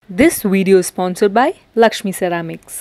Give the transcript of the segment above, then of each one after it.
This video is sponsored by Lakshmi Ceramics.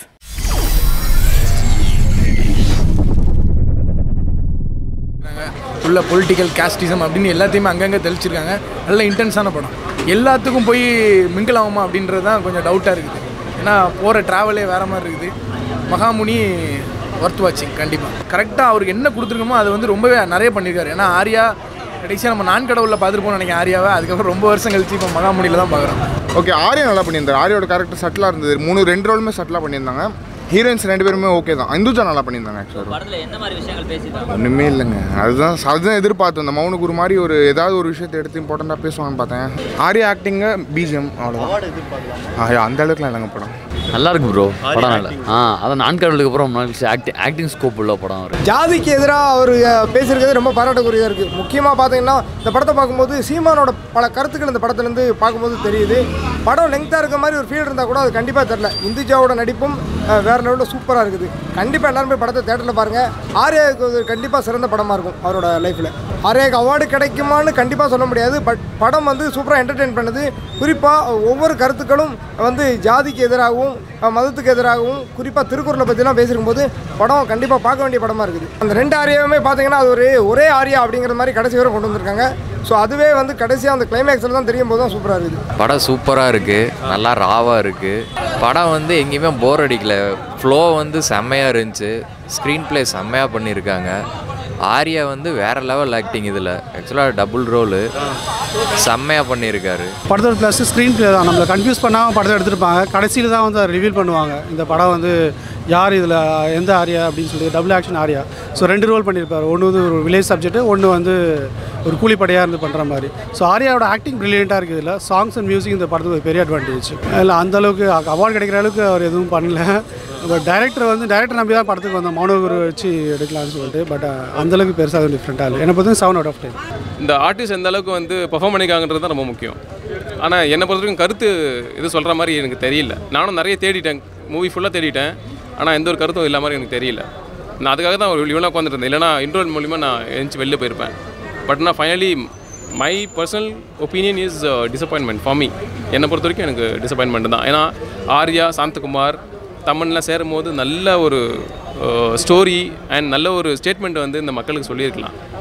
உள்ள political casteism அப்படின்னு எல்லாத்தையுமே அங்கங்கே தெளிச்சிருக்காங்க நல்ல இன்டென்ஸான படம் எல்லாத்துக்கும் போய் மிங்கிள் ஆகுமா அப்படின்றது தான் கொஞ்சம் டவுட்டாக இருக்குது ஏன்னா போகிற ட்ராவலே வேறு மாதிரி இருக்குது மகாமுனி ஒர்த் வாட்சிங் கண்டிப்பாக கரெக்டாக அவருக்கு என்ன கொடுத்துருக்கோமோ அது வந்து ரொம்பவே நிறைய பண்ணியிருக்காரு ஏன்னா ஆர்யா கடைசியாக நம்ம நான் கடவுளில் பார்த்துருப்போம்னு நினைக்கிறேன் ஆர்யாவை அதுக்கப்புறம் ரொம்ப வருஷம் கழிச்சு இப்போ மகாமுனியில் தான் பார்க்குறோம் ஓகே ஆர்யா நல்லா பண்ணியிருந்தார் ஆர்யாவோட கேரக்டர் சட்டிலாக இருந்தது மூணு ரெண்டு ரோலுமே சட்டிலாக பண்ணியிருந்தாங்க ஹீரோயின்ஸ் ரெண்டு பேருமே ஓகே தான் இந்துஜா நல்லா பண்ணியிருந்தாங்க ஆக்சுவலாக படத்துல எந்த மாதிரி விஷயங்கள் பேசியிருக்காங்க ஒன்றுமே இல்லைங்க அதுதான் அதுதான் எதிர்பார்த்தேன் இந்த மௌனுக்கு ஒரு மாதிரி ஒரு ஏதாவது ஒரு விஷயத்தை எடுத்து இம்பார்ட்டண்ட்டாக பேசுவாங்கன்னு பார்த்தேன் ஆர்யா ஆக்டிங்கு பிஜிஎம் அவ்வளோதான் ஆ அந்த அளவுக்குலாம் இல்லைங்க படம் நல்லா இருக்கு ப்ரோ படம் நல்லா ஆ அதான் நான் கடவுளுக்கு அப்புறம் ஆக்டிங் ஆக்டிங் ஸ்கோப் உள்ள படம் அவர் ஜாதிக்கு எதிராக அவர் பேசியிருக்கிறது ரொம்ப பாராட்டக்கூடியதாக இருக்குது முக்கியமாக பார்த்தீங்கன்னா இந்த படத்தை பார்க்கும்போது சீமானோட பல கருத்துக்கள் இந்த படத்துலேருந்து பார்க்கும்போது தெரியுது படம் லெங்க்த்தாக இருக்க மாதிரி ஒரு ஃபீல் இருந்தால் கூட அது கண்டிப்பாக தெரில இந்துஜாவோட நடிப்பும் அஹ், வேற லெவலில் சூப்பராக இருக்குது கண்டிப்பாக எல்லாரும் போய் படத்தை தேட்டரில் பாருங்கள் ஆர்யாவுக்கு இது கண்டிப்பாக சிறந்த படமாக இருக்கும் அவரோட லைஃப்பில் ஆர்யாவுக்கு அவார்டு கிடைக்குமான்னு கண்டிப்பாக சொல்ல முடியாது பட் படம் வந்து சூப்பராக என்டர்டெயின் பண்ணுது குறிப்பாக ஒவ்வொரு கருத்துக்களும் வந்து ஜாதிக்கு எதிராகவும் அஹ், மதத்துக்கு எதிராகவும் குறிப்பாக திருக்குறளை பற்றிலாம் பேசியிருக்கும்போது படம் கண்டிப்பாக பார்க்க வேண்டிய படமாக இருக்குது அந்த ரெண்டு ஆரியாவுமே பார்த்தீங்கன்னா அது ஒரு ஒரே ஆரியா அப்படிங்கிற மாதிரி கடைசி வரை கொண்டு வந்திருக்காங்க ஸோ அதுவே வந்து கடைசியாக அந்த கிளைமேக்ஸில் தான் தெரியும் போது தான் சூப்பராக இருக்குது படம் சூப்பராக இருக்குது நல்லா ராவாக இருக்குது படம் வந்து எங்கேயுமே போர் அடிக்கல ஃப்ளோ வந்து செம்மையாக இருந்துச்சு ஸ்க்ரீன் ப்ளே செம்மையாக பண்ணியிருக்காங்க ஆர்யா வந்து வேறு லெவல் ஆக்டிங் இதில் ஆக்சுவலாக டபுள் ரோலு செம்மையாக பண்ணியிருக்காரு படத்தோட ப்ளஸ் ஸ்க்ரீன் ப்ளே தான் நம்மளை கன்ஃபியூஸ் பண்ணாமல் படத்தை எடுத்திருப்பாங்க கடைசியில் தான் வந்து ரிவீல் பண்ணுவாங்க இந்த படம் வந்து யார் இதில் எந்த ஆரியா அப்படின்னு சொல்லி டபுள் ஆக்ஷன் ஆரியா ஸோ ரெண்டு ரோல் பண்ணியிருப்பார் ஒன்று வந்து ஒரு வில்லேஜ் சப்ஜெக்ட் ஒன்று வந்து ஒரு கூலிப்படையாக இருந்து பண்ணுற மாதிரி ஸோ ஆர்யாவோட ஆக்டிங் ப்ரில்லியண்ட்டாக இருக்குது இதில் சாங்ஸ் அண்ட் மியூசிக் இந்த படத்துக்கு ஒரு பெரிய அட்வான்டேஜ் இல்லை அந்த அளவுக்கு அவார்டு கிடைக்கிற அளவுக்கு அவர் எதுவும் பண்ணல பட் டைரக்டர் வந்து டைரக்டர் நம்பி தான் படத்துக்கு வந்தோம் மௌனகுரு வச்சு எடுக்கலாம்னு சொல்லிட்டு பட் அந்தளவுக்கு பெருசாக டிஃப்ரெண்ட்டாக இல்லை என்னை பொறுத்த செவன் அவுட் ஆஃப் டென் இந்த ஆர்டிஸ்ட் எந்த அளவுக்கு வந்து பெர்ஃபார்ம் பண்ணிக்காங்கன்றது தான் ரொம்ப முக்கியம் ஆனால் என்னை பொறுத்த வரைக்கும் கருத்து இது சொல்கிற மாதிரி எனக்கு தெரியல நானும் நிறைய தேடிட்டேன் மூவி ஃபுல்லாக தேடிட்டேன் ஆனால் எந்த ஒரு கருத்தும் இல்லாம மாதிரி எனக்கு தெரியல நான் அதுக்காக தான் ஒரு இவ்வளோ உட்காந்துட்டு இருந்தேன் இல்லைனா இன்டர்வல் மூலிமா நான் எழுந்துச்சு வெளில போயிருப்பேன் பட் நான் finally my personal opinion is disappointment for me என்னை பொறுத்த வரைக்கும் எனக்கு டிசப்பாயின்மெண்ட் தான் ஏன்னா ஆர்யா சாந்தகுமார் தமன்லாம் சேரும் போது நல்ல ஒரு ஸ்டோரி அண்ட் நல்ல ஒரு ஸ்டேட்மெண்ட் வந்து இந்த மக்களுக்கு சொல்லியிருக்கலாம்